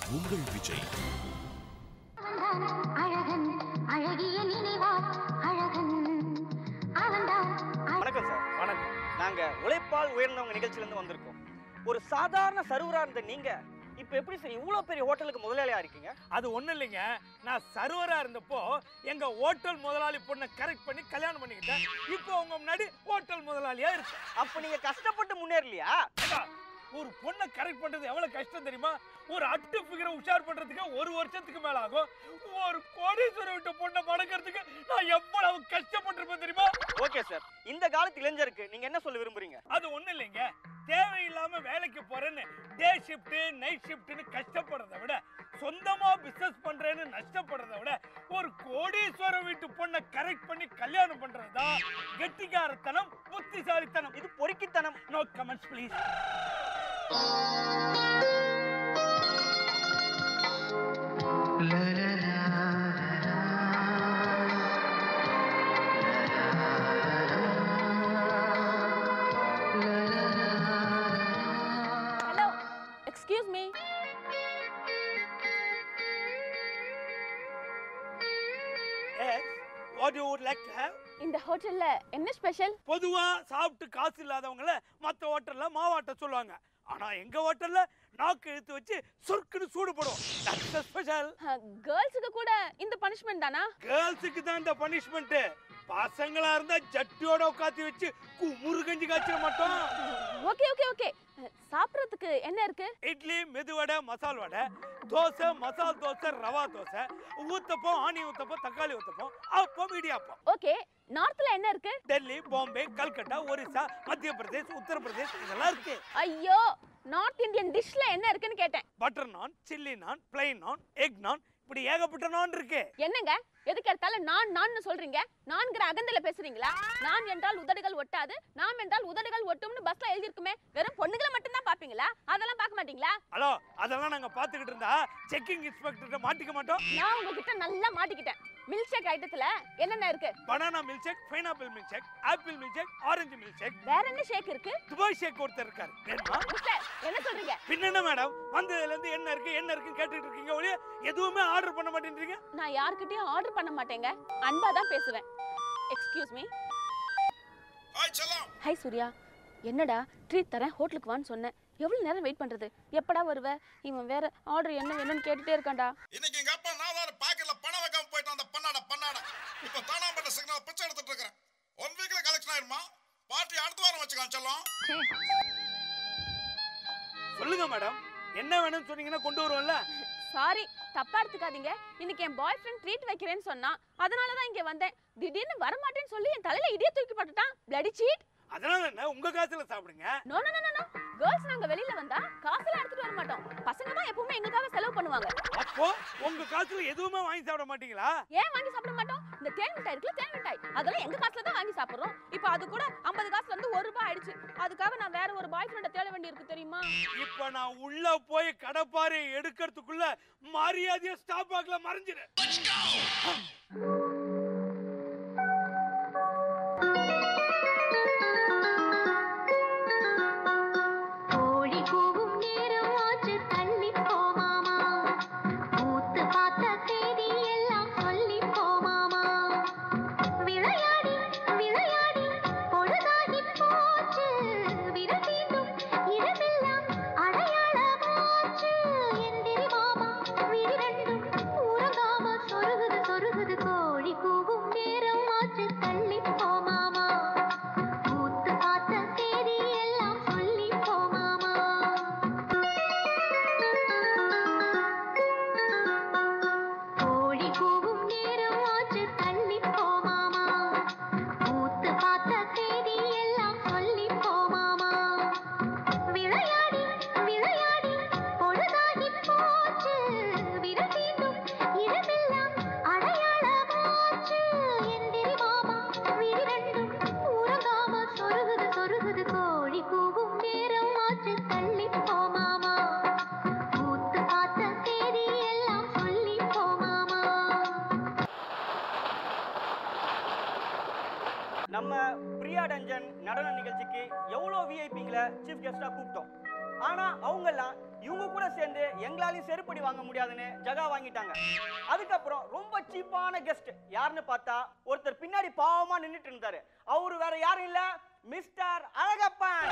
உங்கள் விஜய் அவன்தான் அழகன் அழகிய நினைவார் அழகன் அவன்தான் வணக்கம் சார் வணக்கம் நாங்க உழைப்பால் உயர்ந்தவங்க நிகழ்ச்சியில இருந்து வந்திருக்கோம் ஒரு சாதாரண சர்வரா இருந்த நீங்க இப்ப எப்படி சார் இவ்வளவு பெரிய ஹோட்டலுக்கு முதலாளியா இருக்கீங்க அது ஒண்ணும் இல்லைங்க நான் சர்வரா இருந்தப்போ எங்க ஹோட்டல் முதலாளி பொண்ணை கரெக்ட் பண்ணி கல்யாணம் பண்ணிக்கிட்டேன் இப்போ உங்க முன்னாடி ஹோட்டல் முதலாளியா இருக்கேன் அப்ப நீங்க கஷ்டப்பட்டு முன்னேறலையா ஏண்டா, ஒரு பொண்ணை கரெக்ட் பண்றது எவ்வளவு கஷ்டம் தெரியுமா ஒரு அட்டு ஃபிகரை உஷார் பண்றதுக்கு ஒரு வருஷத்துக்கு மேல ஆகும் ஒரு கோடீஸ்வரர் விட்ட பொண்ணை மடக்கிறதுக்கு நான் எவ்வளவு கஷ்டப்பட்டிருப்பேன் தெரியுமா ஓகே சார் இந்த காலத்து இளைஞருக்கு நீங்க என்ன சொல்ல விரும்புறீங்க அது ஒண்ணும் இல்லைங்க தேவையில்லாம வேலைக்கு போறேன்னு டே ஷிஃப்ட் நைட் ஷிஃப்ட்னு கஷ்டப்படுறதை விட சொந்தமா பிசினஸ் பண்றேன்னு நஷ்டப்படுறதை விட ஒரு கோடீஸ்வர வீட்டு பொண்ணை கரெக்ட் பண்ணி கல்யாணம் பண்றதுதான் கெட்டிக்காரத்தனம் புத்திசாலித்தனம் இது பொறுக்கித்தனம் no comments please hello excuse me what you would like to have இந்த ஹோட்டல்ல என்ன ஸ்பெஷல் பொதுவா சாப்பிட்டு காசு இல்லாதவங்கள மத்த ஹோட்டல்ல மாவாட்ட சொல்லுவாங்க ஆனா எங்க ஹோட்டல்ல நாக்கு இழுத்து வச்சு சொர்க்குன்னு சூடு போடுவோம் தட்ஸ் ஸ்பெஷல் கேர்ள்ஸுக்கு கூட இந்த பனிஷ்மெண்ட் தானா கேர்ள்ஸுக்கு தான் இந்த பனிஷ்மெண்ட் பசங்களா இருந்தா ஜட்டியோட உட்காந்து வச்சு குமுறு கஞ்சி காய்ச்சிட மாட்டோம் ஓகே ஓகே ஓகே சாப்பிட்றதுக்கு என்ன இருக்கு இட்லி மெதுவடை மசால் வடை தோசை மசால் தோசை ரவா தோசை ஊத்தப்பம் ஆணி ஊத்தப்பம் தக்காளி ஊத்தப்பம் அப்பம் இடியாப்பம் ஓகே நார்த்ல என்ன இருக்கு டெல்லி பாம்பே கல்கட்டா ஒரிசா மத்திய பிரதேஷ் உத்தரப்பிரதேஷ் இதெல்லாம் இருக்கு ஐயோ நார்த் இந்தியன் டிஷ்ல என்ன இருக்குன்னு கேட்டேன் பட்டர் நான் சில்லி நான் பிளைன் நான் எக் நான் இப்படி ஏகப்பட்ட நான் இருக்கு என்னங்க எதுக்கு எடுத்தாலும் நான் நான் சொல்றீங்க நான்கிற அகந்தல பேசுறீங்களா நான் என்றால் உதடுகள் ஒட்டாது நாம் என்றால் உதடுகள் ஒட்டும்னு பஸ்ல எழுதிருக்குமே வெறும் பொண்ணுங்களை மட்டும் தான் பாப்பீங்களா அதெல்லாம் பார்க்க மாட்டீங்களா ஹலோ அதெல்லாம் நாங்க பாத்துக்கிட்டு இருந்தா செக்கிங் இன்ஸ்பெக்டர் மாட்டிக்க மாட்டோம் நான் உங்ககிட்ட நல்லா மாட்டிக்கிட்டேன் மில்க் ஷேக் ஐட்டத்துல என்னென்ன இருக்கு banana milk shake pineapple milk shake apple milk shake orange milk shake வேற என்ன ஷேக் இருக்கு துபாய் ஷேக் ஒருத்தர் இருக்காரு வேணுமா மிஸ்டர் என்ன சொல்றீங்க பின்ன என்ன மேடம் வந்ததுல இருந்து என்ன இருக்கு என்ன இருக்குன்னு கேட்டுட்டு இருக்கீங்க ஒழிய எதுவுமே ஆர்டர் பண்ண மாட்டேன்றீங்க நான் யார்கிட்டயும் ஆர்டர் பண்ண மாட்டேங்க அன்பா தான் பேசுவேன் எக்ஸ்கியூஸ் மீ ஹை சூர்யா என்னடா ட்ரீட் தரேன் ஹோட்டலுக்கு வான்னு சொன்னேன் எவ்வளவு நேரம் வெயிட் பண்றது எப்படா வருவ இவன் வேற ஆர்டர் என்ன வேணும்னு கேட்டுட்டே இருக்கான்டா இன்னைக்கு எங்க அப்பா நான் தான் பாக்கெட்ல பணம் வைக்காம போயிட்டு அந்த பண்ணாட பண்ணாட இப்ப தானாம்பட்ட சிக்னல் பிச்சை எடுத்துட்டு இருக்கிறேன் ஒன் வீக்ல கலெக்ஷன் ஆயிருமா பார்ட்டி அடுத்த வாரம் வச்சுக்கலாம் செல்லம் சொல்லுங்க மேடம் என்ன வேணும்னு சொன்னீங்கன்னா கொண்டு வருவோம்ல சாரி தப்பா எடுத்துக்காதீங்க இன்னைக்கு என் பாய் ஃப்ரெண்ட் ட்ரீட் வைக்கிறேன்னு சொன்னான் அதனால தான் இங்க வந்தேன் திடீர்னு வரமாட்டேன்னு சொல்லி என் தலையில இடிய தூக்கி போட்டுட்டான் பிளடி சீட் அதனால என்ன உங்க காசுல சாப்பிடுங்க no no no no girls நாங்க வெளியில வந்தா காசுலாம் எடுத்துட்டு வர மாட்டோம் பசங்க தான் எப்பவுமே எங்களுக்காக செலவு பண்ணுவாங்க அப்போ உங்க காசுல எதுவுமே வாங்கி சாப்பிட மாட்டீங்களா ஏன் வாங்கி சாப்பிட மாட்டோம் இந்த தேன் மிட்டாய் இருக்குல்ல தேன் மிட்டாய் அதெல்லாம் எங்க காசுல தான் வாங்கி சாப்பிடுறோம் இப்போ அது கூட 50 காசுல இருந்து ஒரு ரூபாய் ஆயிடுச்சு அதுக்காக நான் வேற ஒரு பாய் ஃப்ரெண்ட தேட வேண்டி இருக்கு தெரியுமா இப்ப நான் உள்ள போய் கடப்பாரை எடுக்கிறதுக்குள்ள மரியாதையா ஸ்டாப் ஆகல மறைஞ்சிரு கோழி கூவும் நேரம் ஆச்சு தள்ளி போமாமா மூத்து பார்த்த செய்தி எல்லாம் சொல்லி போமாமா விளையாடி விளையாடி பொழுதாகி போச்சு விரதீண்டும் இரவெல்லாம் அடையாளமாச்சு எந்திரி மாமா விரண்டும் உறங்காம சொருகுது சொருகுது கோழி கூவும் நேரம் ஆச்சு தள்ளி போமாமா மூத்து பார்த்த செய்தி எல்லாம் சொல்லி போமாமா கோழி கூவும் நேரம் ஆச்சு தள்ளி போமாமா மூத்து பார்த்த செய்தி எல்லாம் சொல்லி போமாமா விளையாடி விளையாடி பொழுதாகி போச்சு விரதீண்டும் இரவெல்லாம் அடையாளமாச்சு எந்திரி மாமா விரண்டும் உறங்காம சொருகுது சொருகுது கோழி கூவும் நேரம் ஆச்சு தள்ளி போமாமா மூத்து பார்த்த செய்தி எல்லாம் சொல்லி போமாமா நம்ம பிரியா டஞ்சன் நடன நிகழ்ச்சிக்கு எவ்வளோ விஐபிங்களை சீஃப் கெஸ்டா கூப்பிட்டோம் ஆனா அவங்க எல்லாம் இவங்க கூட சேர்ந்து எங்களாலையும் செருப்படி வாங்க முடியாதுன்னு ஜகா வாங்கிட்டாங்க அதுக்கப்புறம் ரொம்ப சீப்பான கெஸ்ட் யாருன்னு பார்த்தா ஒருத்தர் பின்னாடி பாவமா நின்னுட்டு இருந்தாரு அவரு வேற யாரும் இல்ல மிஸ்டர் அழகப்பன்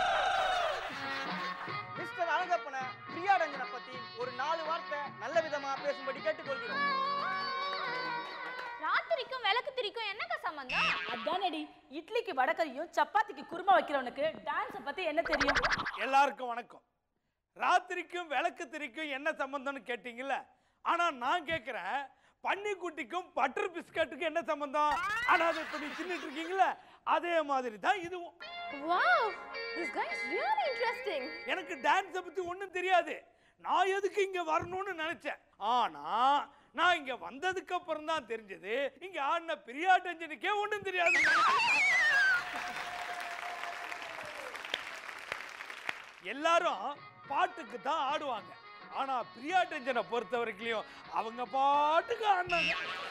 மிஸ்டர் அழகப்பனை பிரியா ரஞ்சனை பத்தி ஒரு நாலு வார்த்தை நல்ல விதமா பேசும்படி கேட்டுக்கொள்கிறோம் ராத்திரிக்கும் விளக்கு திரிக்கும் என்னங்க சம்பந்தம் அதானடி இட்லிக்கு வடக்கறியும் சப்பாத்திக்கு குருமா வைக்கிறவனுக்கு டான்ஸ பத்தி என்ன தெரியும் எல்லாருக்கும் வணக்கம் ராத்திரிக்கும் விளக்கு திரிக்கும் என்ன சம்பந்தம்னு கேட்டீங்கல்ல ஆனா நான் கேட்கிறேன் பன்னிக்குட்டிக்கும் பட்டர் பிஸ்கட்டுக்கும் என்ன சம்பந்தம் ஆனா அதை இப்ப நீ தின்னுட்டு இருக்கீங்களா அதே மாதிரி தான் இதுவும் wow this guy is really interesting எனக்கு டான்ஸை பத்தி ஒண்ணும் தெரியாது நான் எதுக்கு இங்க வரணும்னு நினைச்சேன் ஆனா நான் இங்க வந்ததுக்கு அப்புறம் தான் தெரிஞ்சது இங்க ஆடின பிரியா டென்ஷனுக்கே ஒண்ணும் தெரியாது எல்லாரும் பாட்டுக்கு தான் ஆடுவாங்க ஆனா பிரியா டென்ஷனை பொறுத்த வரைக்கும் அவங்க பாட்டுக்கு ஆடினாங்க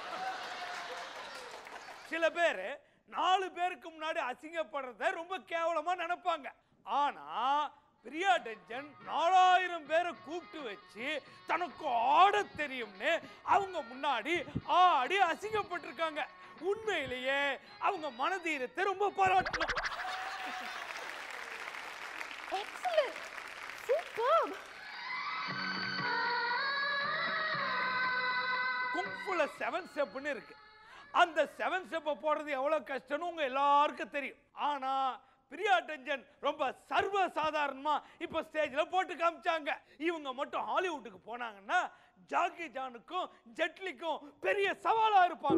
சில பேர் நாலு பேருக்கு முன்னாடி அசிங்கப்படுறத ரொம்ப கேவலமா நினைப்பாங்க ஆனா பிரியா டென்ஷன் நாலாயிரம் பேரை கூப்பிட்டு வச்சு தனக்கு ஆட தெரியும்னு அவங்க முன்னாடி ஆடி அசிங்கப்பட்டிருக்காங்க உண்மையிலேயே அவங்க மனதீரத்தை ரொம்ப பாராட்டணும் excellent superb குங்ஃபுல செவன் ஸ்டெப்னு இருக்கு அந்த செவன் ஸ்டெப்பை போடுறது எவ்வளவு கஷ்டம்னு உங்க எல்லாருக்கும் தெரியும் ஆனா பிரியா டென்ஷன் ரொம்ப சர்வ சாதாரணமா இப்ப ஸ்டேஜ்ல போட்டு காமிச்சாங்க இவங்க மட்டும் ஹாலிவுட்டுக்கு போனாங்கன்னா ஜாக்கி ஜானுக்கும் ஜெட்லிக்கும் பெரிய சவாலா இருப்பாங்க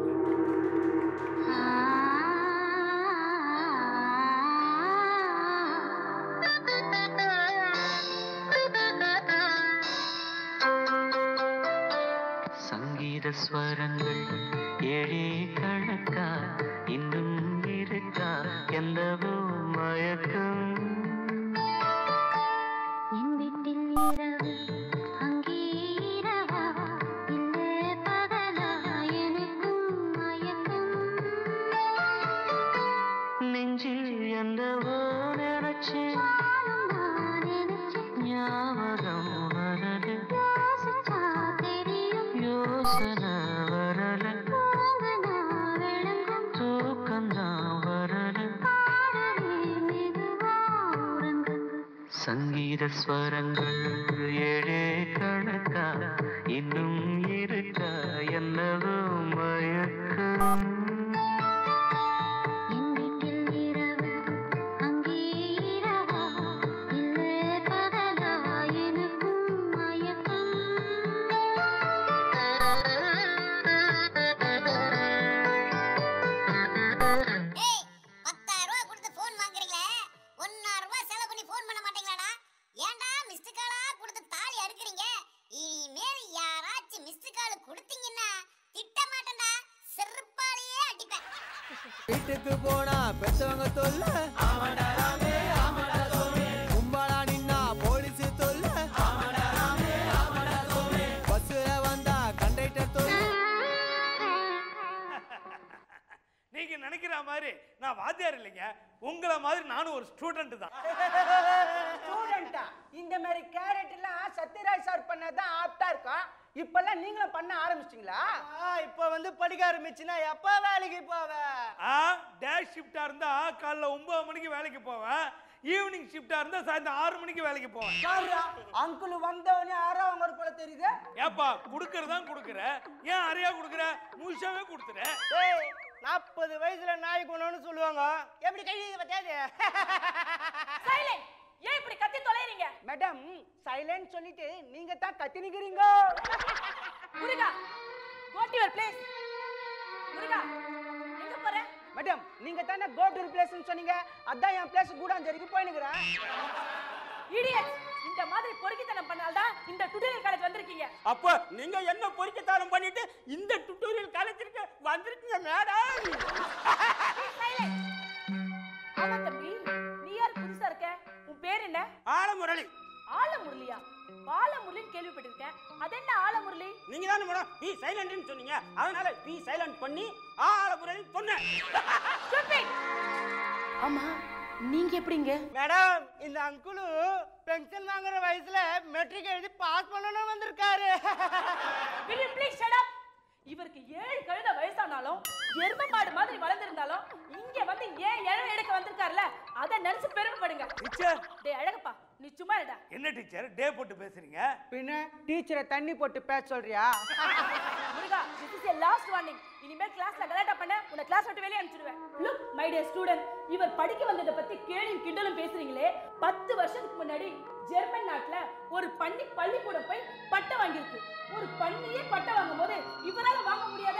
சங்கீத ஸ்வரங்கள் ஏழே கணக்கா இன்னும் இருக்கா எந்தவோ மயக்கம் என் வீட்டில் இரவு அங்கே இரவா இல்லை பகலா எனக்கும் மயக்கம் நெஞ்சில் எந்தவோ நினைச்சு நானும் நான் நினைச்சேன் ஞாபகம் வரல யோசிச்சா தெரியும் யோசனை வரல தூங்குனா விளங்கும் தூக்கம்தான் வரல பாடவே மெதுவா உறங்குங்க சங்கீத ஸ்வரங்கள் ஏழே கணக்கா இன்னும் இருக்கா என்னவோ மயக்கம் என் வீட்டில் இரவு அங்கே இரவா இல்லை பகலா எனக்கும் மயக்கம் ஏய் பத்தாயிரம் ரூபாய் கொடுத்து ஃபோன் வாங்குறீங்களே ஒன்னாயிரம் ரூபாய் செலவு பண்ணி ஃபோன் பண்ண மாட்டீங்களாடா ஏன்டா மிஸ்டு காலா கொடுத்து தாலி அறுக்குறீங்க இனிமேல் யாராச்சும் மிஸ்டு கால் கொடுத்தீங்கன்னா திட்ட மாட்டேன்டா செருப்பாலேயே அடிப்பேன் வீட்டுக்கு போனா பெத்தவங்க தொல்ல கும்பலா நின்னா போலீஸ் தொல்ல பஸ்ல வந்தா கண்டக்டர் தொல்ல நீங்க நினைக்கிற மாதிரி நான் வாத்தியார் இல்லைங்க உங்களை மாதிரி நானும் ஒரு ஸ்டூடெண்ட் தான் ஸ்டூடெண்டா இந்த மாதிரி கேரட் எல்லாம் சத்யராஜ் சார் பண்ணதான் ஆப்டா இருக்கும் இப்பெல்லாம் நீங்களும் பண்ண ஆரம்பிச்சிட்டீங்களா இப்ப வந்து படிக்க ஆரம்பிச்சுன்னா எப்ப வேலைக்கு போவ ஆ டேஷ் ஷிஃப்டா இருந்தா காலைல ஒன்பது மணிக்கு வேலைக்கு போவேன் ஈவினிங் ஷிஃப்டா இருந்தா சாயந்தரம் ஆறு மணிக்கு வேலைக்கு போவேன் பாருடா அங்கிள் வந்தவனே ஆறாவங்க போல தெரியுது ஏப்பா குடுக்கறதான் குடுக்குற ஏன் அறையா குடுக்குற முழுசாவே கொடுத்துறேன் டேய் நாற்பது வயசுல நாய் குணம்னு சொல்லுவாங்க எப்படி கை பத்தாது சைலண்ட் ஏன் இப்படி கத்தி தொலைறீங்க மேடம் சைலண்ட் சொல்லிட்டு நீங்க தான் கத்தினிக்கிறீங்க Muruga go to your place Muruga எங்க போற மேடம் நீங்க தானே கோ டு பிளேஸ்னு சொன்னீங்க அதான் என் பிளேஸ் கூடாஞ்சேரிக்கு போயினுக்கிறேன் இடியட் இந்த மாதிரி பொறுக்கித்தனம் பண்ணால்தான் இந்த டுடோரியல் காலேஜ் வந்திருக்கீங்க அப்ப நீங்க என்ன பொறிக்கத்தாரம் பண்ணிட்டு இந்த டுட்டோரியல் காலேஜிற்கு வந்திருக்கீங்க மேடம் ஆமா தம்பி நீ யார் புதுசா இருக்க உன் பேர் என்ன ஆலமுரளி ஆலமுரளியா பாலமுரளின்னு கேள்விப்பட்டிருக்கேன் அது என்ன ஆலமுரளி நீங்க தானே மேடம் பி சைலண்ட்னு சொன்னீங்க அதனால பி சைலண்ட் பண்ணி ஆலமுரளி சொன்னேன் Stupid! ஆமா நீங்க எப்படிங்க மேடம் இந்த அங்குலு பென்ஷன் வாங்குற வயசுல மெட்ரிக் எழுதி பாஸ் பண்ணணும் வந்திருக்காரு will you please shut up இவருக்கு ஏழு கழுத வயசானாலும் எரும மாடு மாதிரி வளர்ந்திருந்தாலும் இங்க வந்து ஏன் இழவு எடுக்க வந்திருக்காருல அதை நினைச்சு பெருமைப்படுங்க டீச்சர் டேய் அழகப்பா நீ சும்மா இருடா என்ன டீச்சர் டே போட்டு பேசுறீங்க பின்ன டீச்சரை தண்ணி போட்டு பேச சொல்றியா முருகா this is your last warning இனிமே கிளாஸ்ல கலாட்டா பண்ண உன்னை கிளாஸ் விட்டு வெளியே அனுப்பிச்சிடுவேன் லுக் மை டியர் ஸ்டூடெண்ட் இவர் படிக்க வந்ததை பத்தி கேலியும் கிண்டலும் பேசுறீங்களே பத்து வருஷத்துக்கு முன்னாடி ஜெர்மன் நாட்டுல ஒரு பன்னி பள்ளிக்கூடம் போய் பட்டம் வாங்கியிருக்கு ஒரு பன்னியே பட்டம் வாங்கும் போது இவரால வாங்க முடியாத